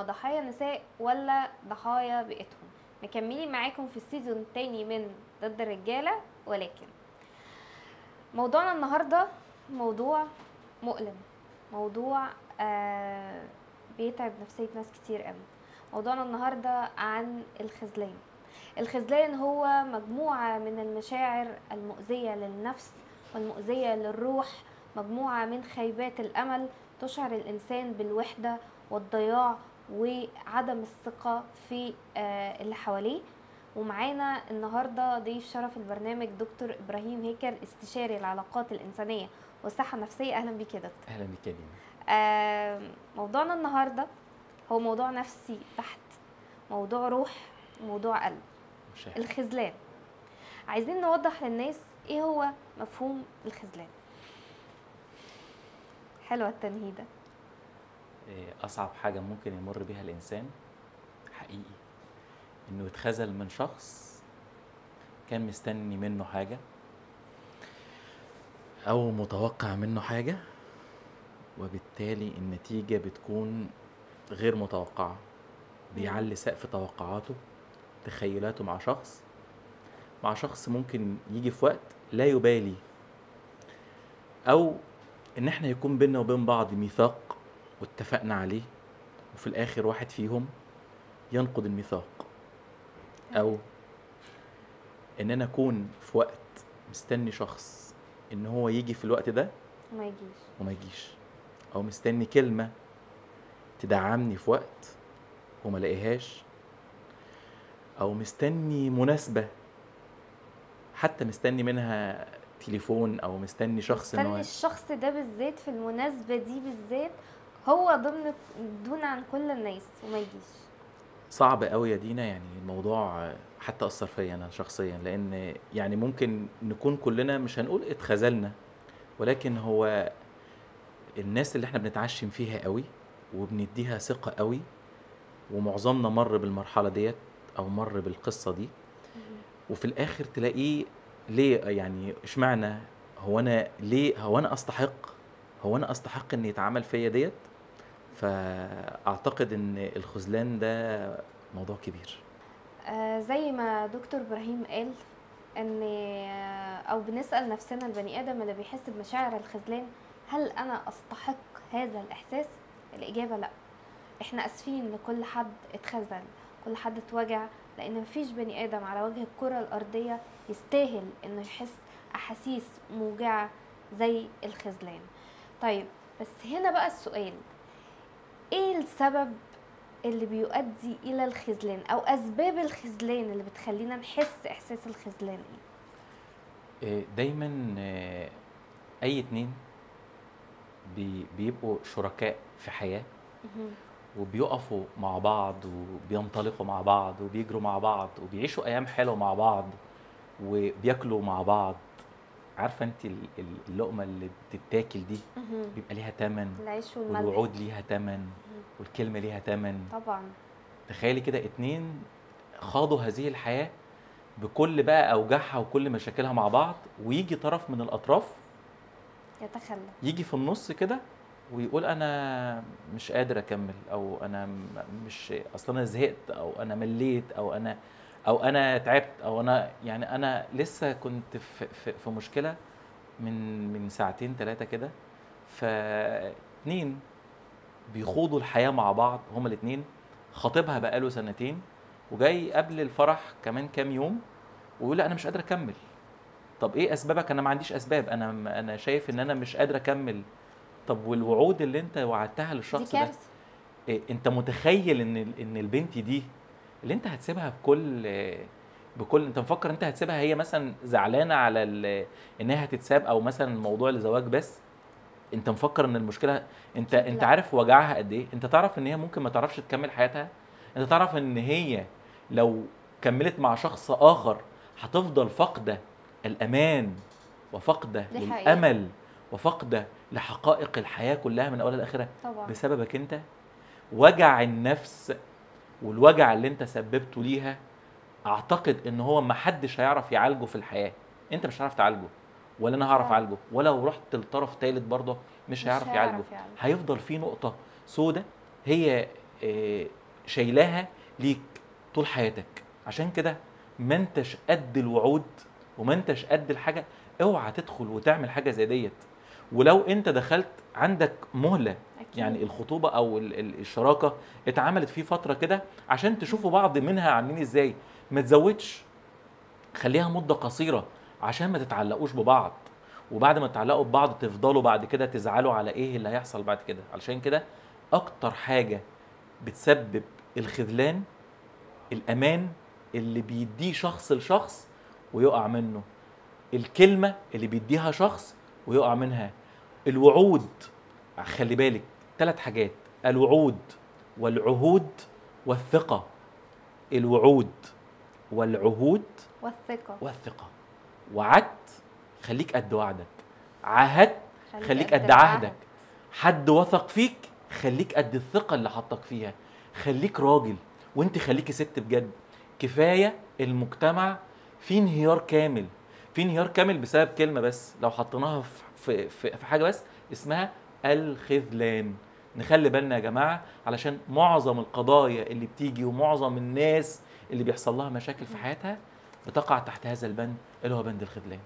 ضحايا نساء ولا ضحايا بيئتهم مكملين معاكم في السيزون التاني من ضد الرجالة ولكن موضوعنا النهاردة موضوع مؤلم موضوع آه بيتعب نفسية ناس كتير قوي موضوعنا النهاردة عن الخذلان الخذلان هو مجموعة من المشاعر المؤذية للنفس والمؤذية للروح مجموعة من خيبات الأمل تشعر الإنسان بالوحدة والضياع وعدم الثقة في آه، اللي حواليه ومعانا النهارده ضيف شرف البرنامج دكتور ابراهيم هيكل استشاري العلاقات الانسانيه والصحه النفسيه اهلا بيك يا دكتور اهلا بك يا دينا آه، موضوعنا النهارده هو موضوع نفسي بحت موضوع روح موضوع قلب مشاهد الخذلان عايزين نوضح للناس ايه هو مفهوم الخذلان حلوه التنهيده إيه، اصعب حاجه ممكن يمر بيها الانسان حقيقي انه يتخذل من شخص كان مستني منه حاجه او متوقع منه حاجه وبالتالي النتيجه بتكون غير متوقعه بيعلي سقف توقعاته تخيلاته مع شخص مع شخص ممكن يجي في وقت لا يبالي او ان احنا يكون بينا وبين بعض ميثاق واتفقنا عليه وفي الاخر واحد فيهم ينقض الميثاق او ان انا اكون في وقت مستني شخص ان هو يجي في الوقت ده ما يجيش وما يجيش او مستني كلمه تدعمني في وقت وما لاقيهاش او مستني مناسبه حتى مستني منها تليفون او مستني شخص ان استني هو الشخص ده بالذات في المناسبه دي بالذات هو ضمن دون عن كل الناس وما يجيش صعب قوي يا دينا يعني الموضوع حتى اثر فيا انا شخصيا لان يعني ممكن نكون كلنا مش هنقول اتخذلنا ولكن هو الناس اللي احنا بنتعشم فيها قوي وبنديها ثقه قوي ومعظمنا مر بالمرحله ديت او مر بالقصه دي وفي الاخر تلاقيه ليه يعني اشمعنى هو انا ليه هو انا استحق هو انا استحق ان يتعمل فيا ديت فاعتقد ان الخذلان ده موضوع كبير آه زي ما دكتور ابراهيم قال ان آه، او بنسال نفسنا البني ادم اللي بيحس بمشاعر الخذلان هل انا استحق هذا الاحساس الاجابه لا احنا اسفين لكل حد اتخذل كل حد اتوجع لان مفيش بني ادم على وجه الكره الارضيه يستاهل انه يحس احاسيس موجعه زي الخذلان طيب بس هنا بقى السؤال ايه السبب اللي بيؤدي الى الخذلان او اسباب الخذلان اللي بتخلينا نحس احساس الخذلان ايه إيه، دايما آه، اي اتنين بي- بيبقوا شركاء في حياه مهم. وبيقفوا مع بعض وبينطلقوا مع بعض وبيجروا مع بعض وبيعيشوا ايام حلوه مع بعض وبياكلوا مع بعض عارفه انت ال- ال- اللقمه اللي بتتاكل دي مهم. بيبقى ليها تمن العيش والملح والوعود ليها تمن والكلمه ليها تمن طبعا تخيلي كده اتنين خاضوا هذه الحياه بكل بقى اوجاعها وكل مشاكلها مع بعض ويجي طرف من الاطراف يتخلى يجي في النص كده ويقول انا مش قادر اكمل او انا م- مش اصلا انا زهقت او انا مليت او انا او انا تعبت او انا يعني انا لسه كنت في في, في مشكله من من ساعتين ثلاثه كده فاتنين بيخوضوا الحياه مع بعض هما الاتنين خاطبها بقاله سنتين وجاي قبل الفرح كمان كام يوم ويقول لا انا مش قادر اكمل طب ايه اسبابك انا ما عنديش اسباب انا انا شايف ان انا مش قادر اكمل طب والوعود اللي انت وعدتها دي للشخص ده كارثه إيه انت متخيل ان ال- ان البنت دي اللي انت هتسيبها بكل بكل انت مفكر انت هتسيبها هي مثلا زعلانه على ال- انها هتتساب او مثلا موضوع الزواج بس انت مفكر ان المشكله انت أكيد انت لا. عارف وجعها قد ايه انت تعرف ان هي ممكن ما تعرفش تكمل حياتها انت تعرف ان هي لو كملت مع شخص اخر هتفضل فاقده الامان وفاقده دي حقيقة. للامل وفاقده لحقائق الحياه كلها من اولها لاخرها طبعا بسببك انت وجع النفس والوجع اللي انت سببته ليها اعتقد ان هو ما حدش هيعرف يعالجه في الحياه انت مش هتعرف تعالجه ولا انا هعرف آه. اعالجه ولو رحت لطرف ثالث برضه مش مش هيعرف هيعرف يعالجه يعالجه. هيفضل في نقطه سودة هي آه، شايلاها ليك طول حياتك عشان كده ما انتش قد الوعود وما انتش قد الحاجه اوعى تدخل وتعمل حاجه زي ديت ولو انت دخلت عندك مهله أكيد. يعني الخطوبه او ال- ال- الشراكه اتعملت في فتره كده عشان تشوفوا بعض منها عاملين ازاي ما تزودش خليها مده قصيره عشان ما تتعلقوش ببعض وبعد ما تتعلقوا ببعض تفضلوا بعد كده تزعلوا على ايه اللي هيحصل بعد كده علشان كده اكتر حاجه بتسبب الخذلان الامان اللي بيديه شخص لشخص ويقع منه الكلمه اللي بيديها شخص ويقع منها الوعود خلي بالك ثلاث حاجات الوعود والعهود والثقه الوعود والعهود والثقه والثقه وعدت خليك قد وعدك عهدت خليك قد عهدك حد وثق فيك خليك قد الثقه اللي حطك فيها خليك راجل وانت خليكي ست بجد كفايه المجتمع في انهيار كامل في انهيار كامل بسبب كلمه بس لو حطيناها في في في, في حاجه بس اسمها الخذلان نخلي بالنا يا جماعه علشان معظم القضايا اللي بتيجي ومعظم الناس اللي بيحصل لها مشاكل في حياتها بتقع تحت هذا البند اللي هو بند الخذلان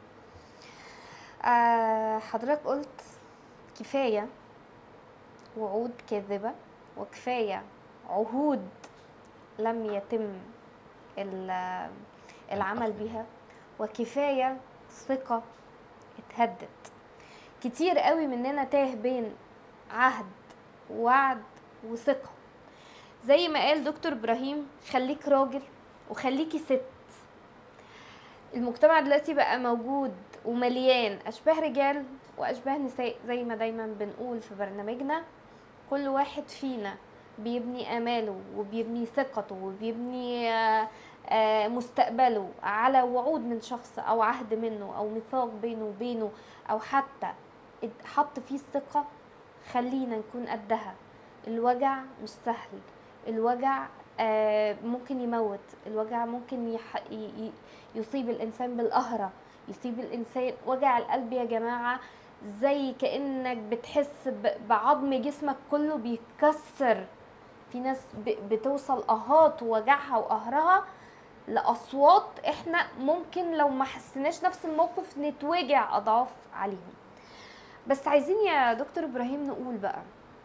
آه حضرتك قلت كفايه وعود كاذبه وكفايه عهود لم يتم ال- العمل بيها وكفايه ثقه اتهدت كتير قوي مننا تاه بين عهد ووعد وثقه زي ما قال دكتور ابراهيم خليك راجل وخليكي ست المجتمع دلوقتي بقى موجود ومليان اشباه رجال واشباه نساء زي ما دايما بنقول في برنامجنا كل واحد فينا بيبني اماله وبيبني ثقته وبيبني آه، آه، مستقبله على وعود من شخص او عهد منه او ميثاق بينه وبينه او حتى ات- حط فيه الثقه خلينا نكون قدها الوجع مش سهل الوجع آه، ممكن يموت الوجع ممكن يح... ي... ي- يصيب الانسان بالقهره يصيب الانسان وجع القلب يا جماعه زي كانك بتحس ب... بعظم جسمك كله بيتكسر في ناس ب... بتوصل اهات ووجعها وقهرها لاصوات احنا ممكن لو ما حسيناش نفس الموقف نتوجع اضعاف عليهم بس عايزين يا دكتور ابراهيم نقول بقى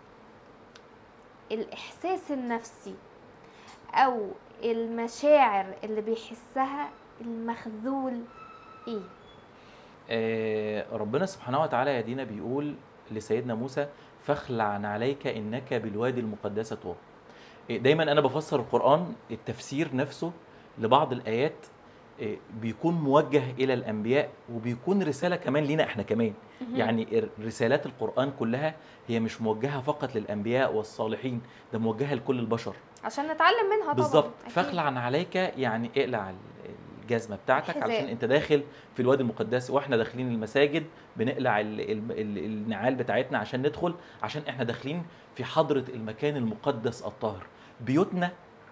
الاحساس النفسي او المشاعر اللي بيحسها المخذول ايه آه، ربنا سبحانه وتعالى يا دينا بيقول لسيدنا موسى فاخلع عليك انك بالوادي المقدس طوى آه، دايما انا بفسر القران التفسير نفسه لبعض الايات آه، بيكون موجه الى الانبياء وبيكون رساله كمان لينا احنا كمان يعني ر- رسالات القران كلها هي مش موجهه فقط للانبياء والصالحين ده موجهه لكل البشر عشان نتعلم منها طبعا بالظبط أكيد. فاخلع عليك يعني اقلع ال- الجزمه بتاعتك الحذاء. علشان انت داخل في الوادي المقدس واحنا داخلين المساجد بنقلع ال ال ال النعال بتاعتنا عشان ندخل عشان احنا داخلين في حضره المكان المقدس الطاهر بيوتنا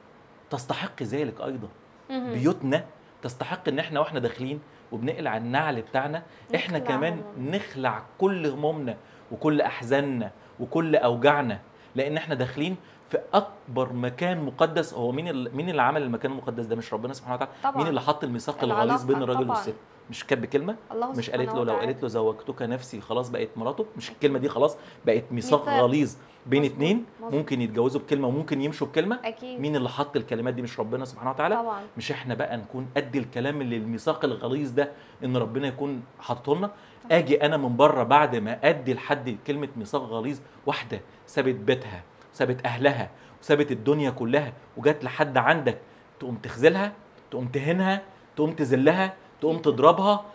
تستحق ذلك ايضا مهم. بيوتنا تستحق ان احنا واحنا داخلين وبنقلع النعل بتاعنا احنا نخلع كمان همومنا. نخلع كل همومنا وكل احزاننا وكل اوجاعنا لان احنا داخلين في اكبر مكان مقدس هو مين ال- مين اللي عمل المكان المقدس ده مش ربنا سبحانه وتعالى طبعا مين اللي حط الميثاق الغليظ العلاقة بين الراجل طبعاً. والست مش كاتب كلمه الله مش سبحانه قالت له لو وتعالى. قالت له زوجتك نفسي خلاص بقت مراته مش الكلمه دي خلاص بقت ميثاق ميثاق. غليظ بين مظبوط، اتنين مظبوط. ممكن يتجوزوا بكلمه وممكن يمشوا بكلمه اكيد مين اللي حط الكلمات دي مش ربنا سبحانه وتعالى طبعا مش احنا بقى نكون قد الكلام اللي الميثاق الغليظ ده ان ربنا يكون حاطه لنا اجي انا من بره بعد ما ادي لحد كلمه ميثاق غليظ واحده سابت بيتها سابت اهلها وسابت الدنيا كلها وجت لحد عندك تقوم تخذلها تقوم تهينها تقوم تذلها تقوم تضربها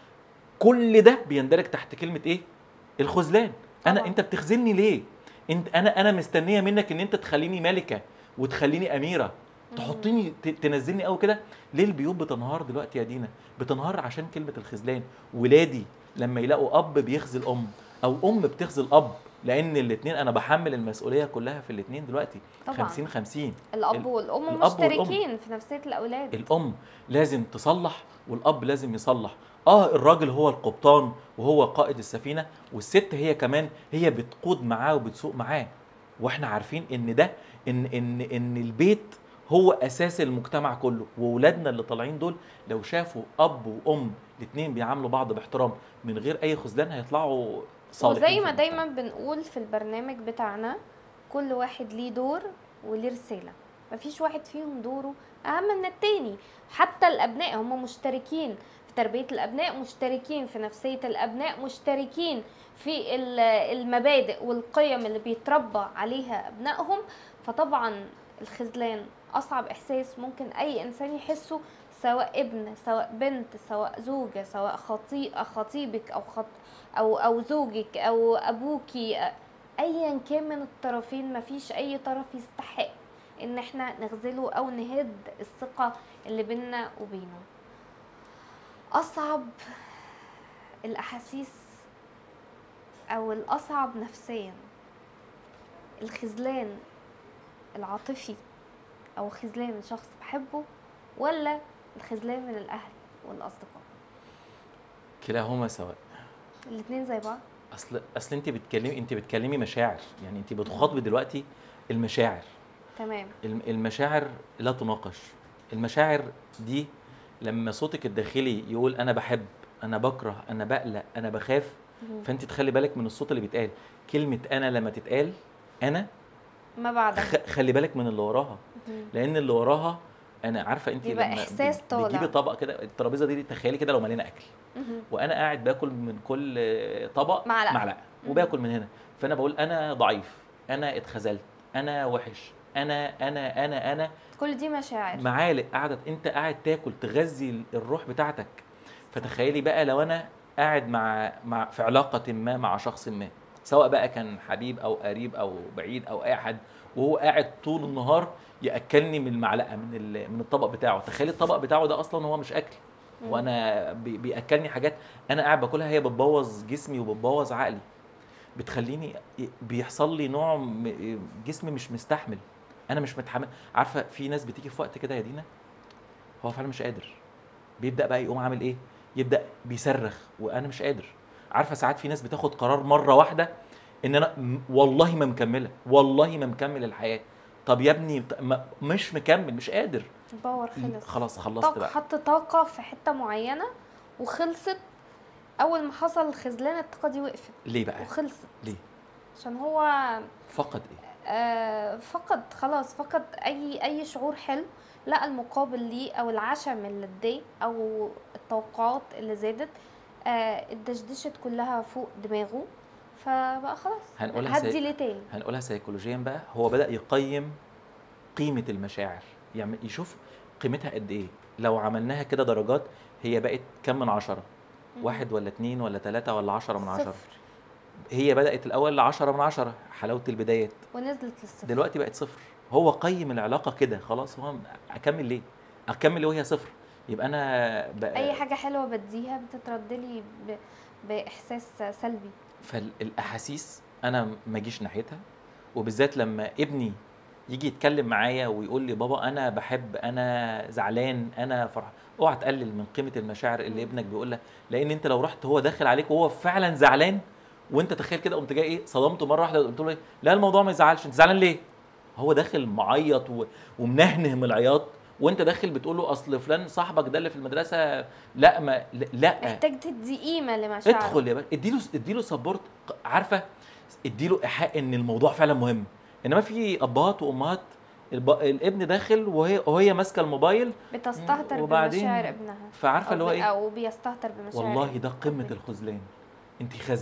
كل ده بيندرج تحت كلمه ايه الخذلان انا طبعاً. انت بتخذلني ليه انت انا انا مستنيه منك ان انت تخليني ملكه وتخليني اميره تحطيني ت- تنزلني قوي كده ليه البيوت بتنهار دلوقتي يا دينا بتنهار عشان كلمه الخذلان ولادي لما يلاقوا اب بيخذل ام او ام بتخذل اب لان الاثنين انا بحمل المسؤوليه كلها في الاثنين دلوقتي طبعاً. 50 50 الاب ال- والام الأب والأم. مشتركين في نفسيه الاولاد الام لازم تصلح والاب لازم يصلح اه الراجل هو القبطان وهو قائد السفينه والست هي كمان هي بتقود معاه وبتسوق معاه واحنا عارفين ان ده ان ان ان البيت هو اساس المجتمع كله واولادنا اللي طالعين دول لو شافوا اب وام الاثنين بيعاملوا بعض باحترام من غير اي خذلان هيطلعوا صالحين وزي في ما المجتمع. دايما بنقول في البرنامج بتاعنا كل واحد ليه دور وليه رسالة مفيش واحد فيهم دوره أهم من التاني حتى الأبناء هم مشتركين في تربية الأبناء مشتركين في نفسية الأبناء مشتركين في ال- المبادئ والقيم اللي بيتربى عليها أبنائهم فطبعا الخذلان أصعب إحساس ممكن أي إنسان يحسه سواء ابن سواء بنت سواء زوجة سواء خطي خطيبك أو خط او او زوجك او ابوكي ايا كان من الطرفين مفيش اي طرف يستحق ان احنا نخذله او نهد الثقة اللي بينا وبينه اصعب الاحاسيس او الاصعب نفسيا الخذلان العاطفي او خذلان من شخص بحبه ولا الخذلان من الاهل والاصدقاء كلاهما سواء الاتنين زي بعض اصل اصل انت بتكلمي انت بتكلمي مشاعر يعني انت بتخاطبي دلوقتي المشاعر تمام الم- المشاعر لا تناقش المشاعر دي لما صوتك الداخلي يقول انا بحب انا بكره انا بقلق انا بخاف مهم. فانت تخلي بالك من الصوت اللي بيتقال كلمه انا لما تتقال انا ما بعدها خ- خلي بالك من اللي وراها مهم. لان اللي وراها انا عارفه انت بيبقى لما إحساس بت- طالع. بتجيبي طبق كده الترابيزه دي تخيلي كده لو ملينا اكل مهم. وانا قاعد باكل من كل طبق معلقة. معلقه مم. وباكل من هنا فانا بقول انا ضعيف انا اتخذلت انا وحش انا انا انا انا كل دي مشاعر معالق قاعده انت قاعد تاكل تغذي الروح بتاعتك فتخيلي بقى لو انا قاعد مع مع في علاقه ما مع شخص ما سواء بقى كان حبيب او قريب او بعيد او اي حد وهو قاعد طول النهار ياكلني من المعلقه من ال- من الطبق بتاعه تخيلي الطبق بتاعه ده اصلا هو مش اكل مم. وانا بي- بياكلني حاجات انا قاعد باكلها هي بتبوظ جسمي وبتبوظ عقلي بتخليني بيحصل لي نوع م- جسمي مش مستحمل انا مش متحمل عارفه في ناس بتيجي في وقت كده يا دينا هو فعلا مش قادر بيبدا بقى يقوم عامل ايه يبدا بيصرخ وانا مش قادر عارفه ساعات في ناس بتاخد قرار مره واحده ان انا م- والله ما مكمله والله ما مكمل الحياه طب يا ابني ط- ما- مش مكمل مش قادر الباور خلص خلاص خلصت طاقة بقى حط طاقة في حتة معينة وخلصت أول ما حصل الخذلان الطاقة دي وقفت ليه بقى وخلصت ليه عشان هو فقد ايه آه فقد خلاص فقد أي أي شعور حلو لقى المقابل ليه أو العشم اللي اداه أو التوقعات اللي زادت آه اتدشدشت كلها فوق دماغه فبقى خلاص هنقولها هدي سي- ليه تاني هنقولها سيكولوجيا بقى هو بدا يقيم قيمه المشاعر يعني يشوف قيمتها قد ايه لو عملناها كده درجات هي بقت كم من عشرة واحد ولا اتنين ولا تلاتة ولا عشرة من عشرة صفر هي بدأت الأول عشرة من عشرة حلاوة البدايات ونزلت للصفر دلوقتي بقت صفر هو قيم العلاقة كده خلاص هو أكمل ليه أكمل ليه وهي صفر يبقى أنا بقى اي حاجه حلوه بديها بتترد لي ب... باحساس سلبي فالأحاسيس أنا ما أجيش ناحيتها وبالذات لما ابني يجي يتكلم معايا ويقول لي بابا انا بحب انا زعلان انا فرحان اوعى تقلل من قيمه المشاعر اللي ابنك بيقولها لان انت لو رحت هو داخل عليك وهو فعلا زعلان وانت تخيل كده قمت جاي ايه صدمته مره واحده قلت له ايه لا الموضوع ما يزعلش انت زعلان ليه هو داخل معيط و... ومنهنه من العياط وانت داخل بتقول له اصل فلان صاحبك ده اللي في المدرسه لا ما لا محتاج تدي قيمه لمشاعره ادخل يا باشا اديله اديله سبورت عارفه اديله ايحاء ان الموضوع فعلا مهم انما في ابهات وامهات الب... الابن داخل وهي وهي ماسكه الموبايل بتستهتر وبعدين بمشاعر ابنها فعارفه أو اللي هو ب- ايه او بيستهتر بمشاعر والله ابنه. ده قمه الخذلان انت خز...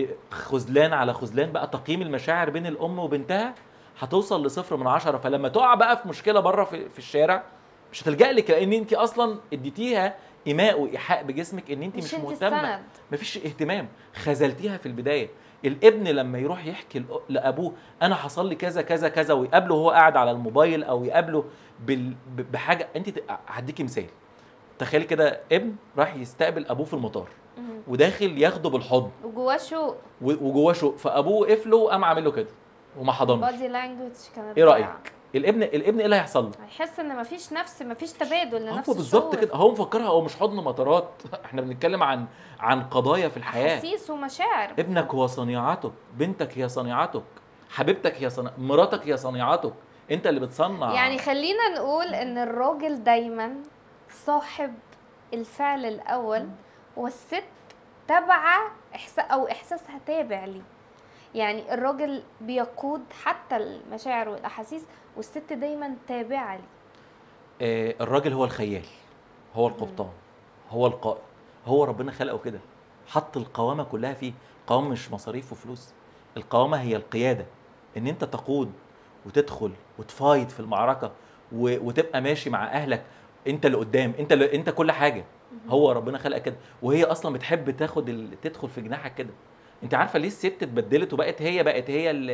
خذلان على خذلان بقى تقييم المشاعر بين الام وبنتها هتوصل لصفر من عشرة فلما تقع بقى في مشكله بره في, في الشارع مش هتلجأ لك لان انت اصلا اديتيها ايماء وايحاء بجسمك ان انت مش, مش انت مهتمه السند مفيش اهتمام خذلتيها في البدايه الابن لما يروح يحكي لأ- لابوه انا حصل لي كذا كذا كذا ويقابله وهو قاعد على الموبايل او يقابله بال... ب- بحاجه انت ت- هديكي مثال تخيلي كده ابن راح يستقبل ابوه في المطار مهم. وداخل ياخده بالحضن وجواه شوق و- وجواه شوق فابوه وقف له وقام عامل له كده وما حضنوش بادي لانجوج كانت ايه ضايعة. رايك الابن الابن ايه اللي هيحصل له هيحس ان مفيش نفس مفيش تبادل لنفس هو بالظبط الشعور. كده هو مفكرها هو مش حضن مطارات احنا بنتكلم عن عن قضايا في الحياه احاسيس ومشاعر ابنك هو صنيعتك بنتك هي صنيعتك حبيبتك هي صنع... مراتك هي صنيعتك انت اللي بتصنع يعني خلينا نقول ان الراجل دايما صاحب الفعل الاول والست تابعه إحسا او احساسها تابع ليه يعني الراجل بيقود حتى المشاعر والاحاسيس والست دايما تابعه ليه آه الراجل هو الخيال هو القبطان هو القائد هو ربنا خلقه كده حط القوامه كلها فيه قوامه مش مصاريف وفلوس القوامه هي القياده ان انت تقود وتدخل وتفايض في المعركه و... وتبقى ماشي مع اهلك انت اللي قدام انت اللي... انت كل حاجه هو ربنا خلقك كده وهي اصلا بتحب تاخد ال... تدخل في جناحك كده انت عارفه ليه الست اتبدلت وبقت هي بقت هي اللي,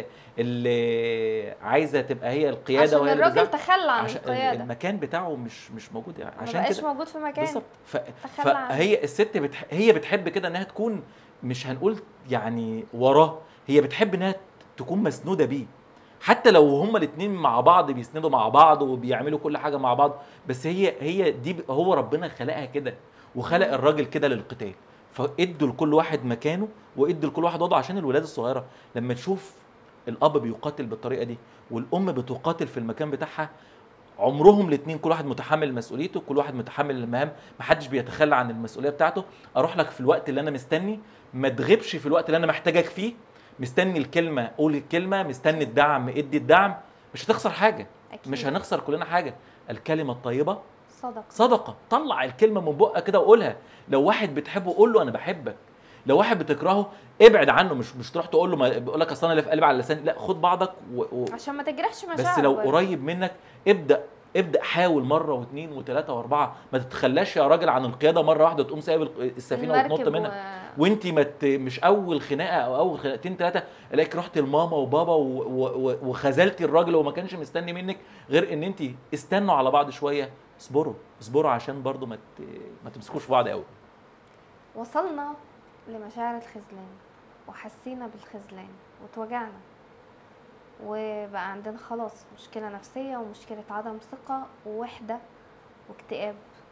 اللي عايزه تبقى هي القياده عشان وهي اللي الراجل بالظبط. تخلى عن عشان القياده المكان بتاعه مش مش موجود يعني ما عشان بقاش كده موجود في مكان بالظبط ف... تخلى عنه. فهي الست بتح... هي بتحب كده انها تكون مش هنقول يعني وراه هي بتحب انها تكون مسنوده بيه حتى لو هما الاثنين مع بعض بيسندوا مع بعض وبيعملوا كل حاجه مع بعض بس هي هي دي ب- هو ربنا خلقها كده وخلق مم. الراجل كده للقتال فادوا لكل واحد مكانه وادوا لكل واحد وضعه عشان الولاد الصغيره لما تشوف الاب بيقاتل بالطريقه دي والام بتقاتل في المكان بتاعها عمرهم الاثنين كل واحد متحمل مسؤوليته كل واحد متحمل المهام محدش بيتخلى عن المسؤوليه بتاعته اروح لك في الوقت اللي انا مستني ما تغيبش في الوقت اللي انا محتاجك فيه مستني الكلمه قول الكلمه مستني الدعم ادي الدعم مش هتخسر حاجه أكيد. مش هنخسر كلنا حاجه الكلمه الطيبه صدق صدقه طلع الكلمه من بقك كده وقولها لو واحد بتحبه قول له انا بحبك لو واحد بتكرهه ابعد عنه مش مش تروح تقول له ما بيقول لك اصل انا اللي في قلبي على لساني لا خد بعضك و... و... عشان ما تجرحش مشاعره بس لو برضه. قريب منك ابدا ابدا حاول مره واثنين وثلاثه واربعه ما تتخلاش يا راجل عن القياده مره واحده تقوم سايب الق- السفينه وتنط المركب منها و... وانت ما ت- مش اول خناقه او اول خناقتين ثلاثه الاقيك رحت لماما وبابا و- و- و- وخذلتي الراجل وما كانش مستني منك غير ان انت استنوا على بعض شويه اصبروا اصبروا عشان برضو ما ت- ما تمسكوش في بعض قوي وصلنا لمشاعر الخذلان وحسينا بالخذلان وتوجعنا وبقى عندنا خلاص مشكلة نفسية ومشكلة عدم ثقة ووحدة واكتئاب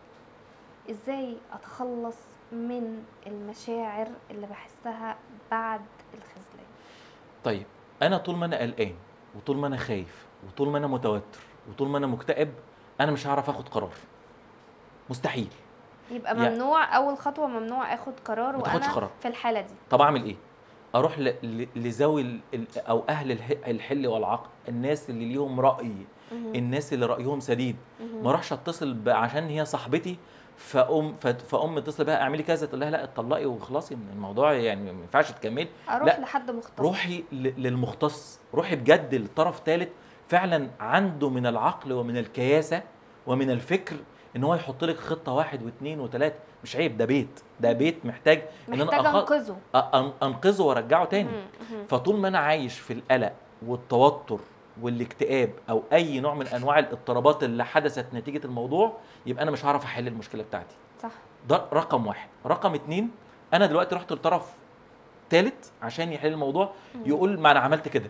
ازاي اتخلص من المشاعر اللي بحسها بعد الخذلان طيب انا طول ما انا قلقان وطول ما انا خايف وطول ما انا متوتر وطول ما انا مكتئب انا مش هعرف اخد قرار مستحيل يبقى يعني- ممنوع اول خطوة ممنوع اخد قرار ما تاخدش وانا قرار. في الحالة دي طب اعمل ايه اروح ل- ل- لذوي ال- ال- او اهل اله- الحل والعقل الناس اللي ليهم راي مهم. الناس اللي رايهم سديد مهم. ما اروحش اتصل ب- عشان هي صاحبتي فام فت- فام اتصل بها اعملي كذا تقول لها لا اتطلقي وخلاصي من الموضوع يعني ما ينفعش تكملي اروح لا. لحد مختص روحي ل- للمختص روحي بجد لطرف ثالث فعلا عنده من العقل ومن الكياسه ومن الفكر ان هو يحط لك خطه واحد واثنين وثلاثه مش عيب ده بيت ده بيت محتاج ان انا محتاجة أخ... انقذه أ- أن- انقذه وارجعه تاني مهم. مهم. فطول ما انا عايش في القلق والتوتر والاكتئاب او اي نوع من انواع الاضطرابات اللي حدثت نتيجه الموضوع يبقى انا مش هعرف احل المشكله بتاعتي صح ده رقم واحد رقم اتنين انا دلوقتي رحت لطرف ثالث عشان يحل الموضوع مم. يقول ما انا عملت كده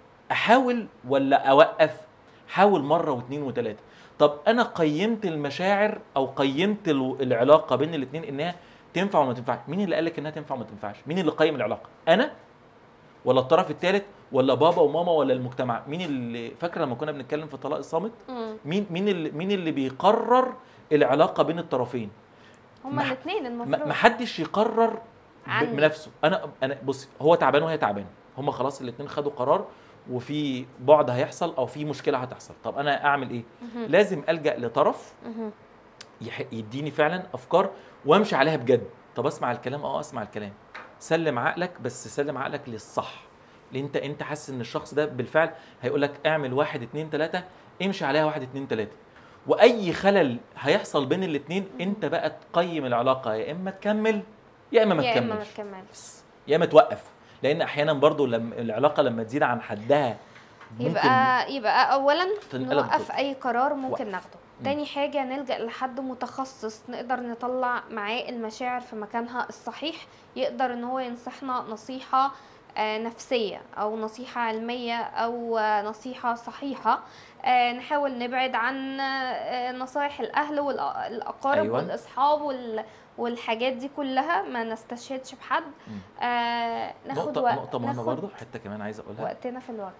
احاول ولا اوقف حاول مره واثنين وثلاثه طب انا قيمت المشاعر او قيمت ال- العلاقه بين الاثنين انها تنفع وما تنفعش مين اللي قال لك انها تنفع وما تنفعش مين اللي قيم العلاقه انا ولا الطرف الثالث ولا بابا وماما ولا المجتمع مين اللي فاكره لما كنا بنتكلم في الطلاق الصامت مم. مين مين اللي مين اللي بيقرر العلاقه بين الطرفين هما ما- الاثنين ما المفروض ما حدش يقرر ب- عني. بنفسه انا انا بصي هو تعبان وهي تعبانه هم خلاص الاثنين خدوا قرار وفي بعد هيحصل او في مشكله هتحصل طب انا اعمل ايه مهم. لازم الجا لطرف مهم. يح- يديني فعلا افكار وامشي عليها بجد طب اسمع الكلام اه اسمع الكلام سلم عقلك بس سلم عقلك للصح لان انت انت حاسس ان الشخص ده بالفعل هيقول لك اعمل واحد اتنين تلاته امشي عليها واحد اتنين تلاته واي خلل هيحصل بين الاتنين انت بقى تقيم العلاقه يا اما تكمل يا اما ما يا اما ما تكملش تكملش بس يا اما توقف لان احيانا برضو لما العلاقه لما تزيد عن حدها ممكن يبقى يبقى اولا تنقلب نوقف ضد. اي قرار ممكن وقف. ناخده مم. تاني حاجة نلجأ لحد متخصص نقدر نطلع معاه المشاعر في مكانها الصحيح يقدر ان هو ينصحنا نصيحة آه، نفسية او نصيحة علمية او آه، نصيحة صحيحة آه، نحاول نبعد عن آه، نصايح الاهل والاقارب أيوة. والاصحاب وال والحاجات دي كلها ما نستشهدش بحد مم. آه ناخد نقطه وقت نقطه مهمه ناخد برضو حته كمان عايز اقولها وقتنا في الوجه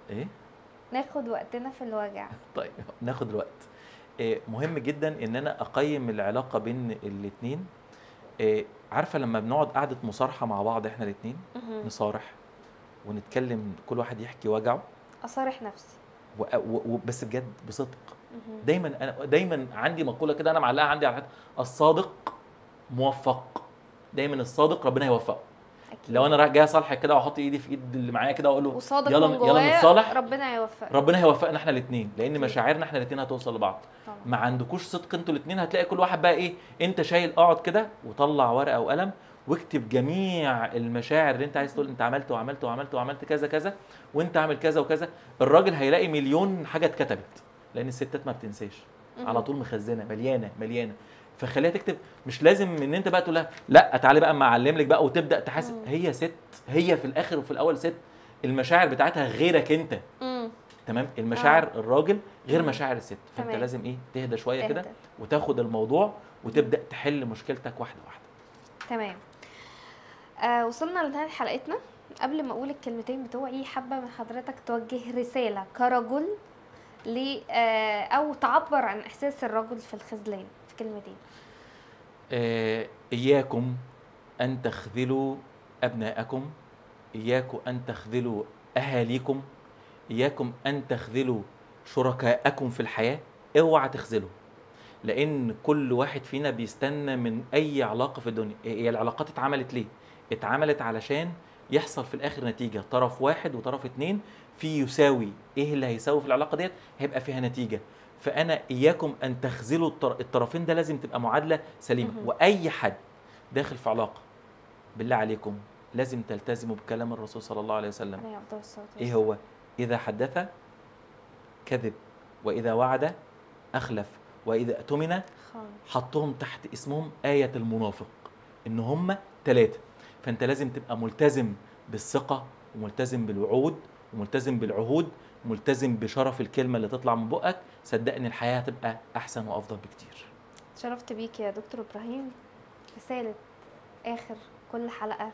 ايه ناخد وقتنا في الوجع طيب ناخد الوقت إيه، مهم جدا ان انا اقيم العلاقه بين الاتنين إيه، عارفه لما بنقعد قعده مصارحه مع بعض احنا الاتنين مهم. نصارح ونتكلم كل واحد يحكي وجعه اصارح نفسي و... و... و... بس بجد بصدق مهم. دايما انا دايما عندي مقوله كده انا معلقها عندي على الحيط الصادق موفق دايما الصادق ربنا يوفقه أكيد. لو انا رايح جاي اصالحك كده واحط ايدي في ايد اللي معايا كده واقول له وصادق يلا من يلا جواه نتصالح ربنا يوفقك ربنا هيوفقنا احنا الاثنين لان أكيد. مشاعرنا احنا الاثنين هتوصل لبعض طبعا ما عندكوش صدق انتوا الاثنين هتلاقي كل واحد بقى ايه انت شايل اقعد كده وطلع ورقه وقلم واكتب جميع المشاعر اللي انت عايز تقول انت عملت وعملت وعملت وعملت كذا كذا وانت عامل كذا وكذا الراجل هيلاقي مليون حاجه اتكتبت لان الستات ما بتنساش مهم. على طول مخزنه مليانه مليانه فخليها تكتب مش لازم ان انت بقى تقول لها لا تعالي بقى اما اعلم لك بقى وتبدا تحاسب مم. هي ست هي في الاخر وفي الاول ست المشاعر بتاعتها غيرك انت مم. تمام المشاعر آه. الراجل غير مم. مشاعر الست فانت تمام. لازم ايه تهدى شويه كده تهدى. وتاخد الموضوع وتبدا تحل مشكلتك واحده واحده تمام آه وصلنا لنهاية حلقتنا قبل ما اقول الكلمتين بتوعي حابه من حضرتك توجه رساله كرجل ل آه او تعبر عن احساس الرجل في الخذلان في كلمتين آه اياكم ان تخذلوا ابناءكم اياكم ان تخذلوا اهاليكم اياكم ان تخذلوا شركائكم في الحياه اوعى تخذلوا لان كل واحد فينا بيستنى من اي علاقه في الدنيا هي العلاقات اتعملت ليه اتعملت علشان يحصل في الاخر نتيجه طرف واحد وطرف اتنين في يساوي ايه اللي هيساوي في العلاقه ديت هيبقى فيها نتيجه فانا اياكم ان تخذلوا الطر- الطرفين ده لازم تبقى معادله سليمه مهم. واي حد داخل في علاقه بالله عليكم لازم تلتزموا بكلام الرسول صلى الله عليه وسلم عليه افضل الصلاه ايه والسلام. هو اذا حدث كذب واذا وعد اخلف واذا اؤتمن خالص. حطهم تحت اسمهم آية المنافق إن هم ثلاثة فأنت لازم تبقى ملتزم بالثقة وملتزم بالوعود وملتزم بالعهود ملتزم بشرف الكلمة اللي تطلع من بقك صدقني الحياة هتبقى أحسن وأفضل بكتير شرفت بيك يا دكتور ابراهيم رساله اخر كل حلقه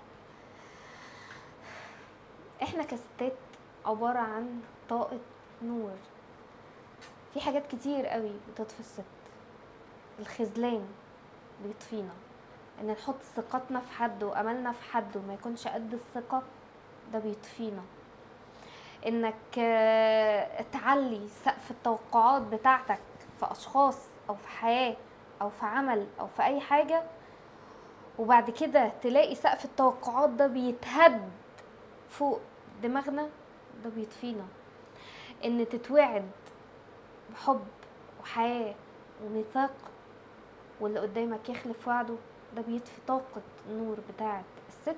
احنا كستات عباره عن طاقه نور في حاجات كتير قوي بتطفي الست الخذلان بيطفينا ان نحط ثقتنا في حد واملنا في حد وما يكونش قد الثقه ده بيطفينا انك آه، تعلي سقف التوقعات بتاعتك في اشخاص او في حياه او في عمل او في اي حاجه وبعد كده تلاقي سقف التوقعات ده بيتهد فوق دماغنا ده بيطفينا ان تتوعد بحب وحياه وميثاق واللي قدامك يخلف وعده ده بيطفي طاقة النور بتاعة الست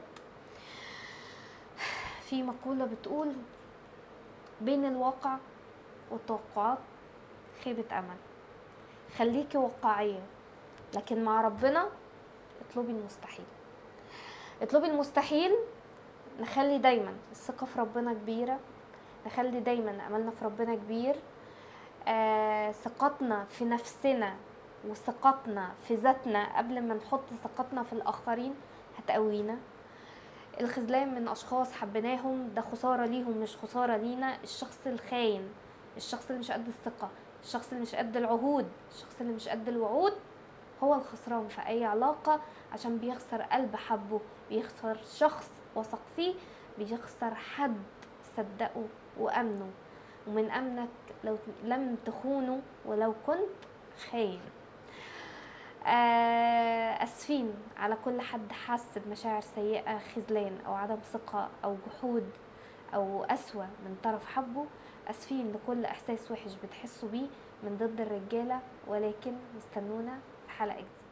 في مقولة بتقول بين الواقع والتوقعات خيبة أمل خليكي واقعية لكن مع ربنا اطلبي المستحيل اطلبي المستحيل نخلي دايما الثقة في ربنا كبيرة نخلي دايما أملنا في ربنا كبير آه ثقتنا في نفسنا وثقتنا في ذاتنا قبل ما نحط ثقتنا في الآخرين هتقوينا الخذلان من أشخاص حبيناهم ده خسارة ليهم مش خسارة لينا الشخص الخاين الشخص اللي مش قد الثقة الشخص اللي مش قد العهود الشخص اللي مش قد الوعود هو الخسران في أي علاقة عشان بيخسر قلب حبه بيخسر شخص وثق فيه بيخسر حد صدقه وأمنه ومن أمنك لو لم تخونه ولو كنت خاين آه، اسفين على كل حد حس بمشاعر سيئه خذلان او عدم ثقه او جحود او اسوا من طرف حبه اسفين لكل احساس وحش بتحسوا بيه من ضد الرجاله ولكن استنونا في حلقه جديده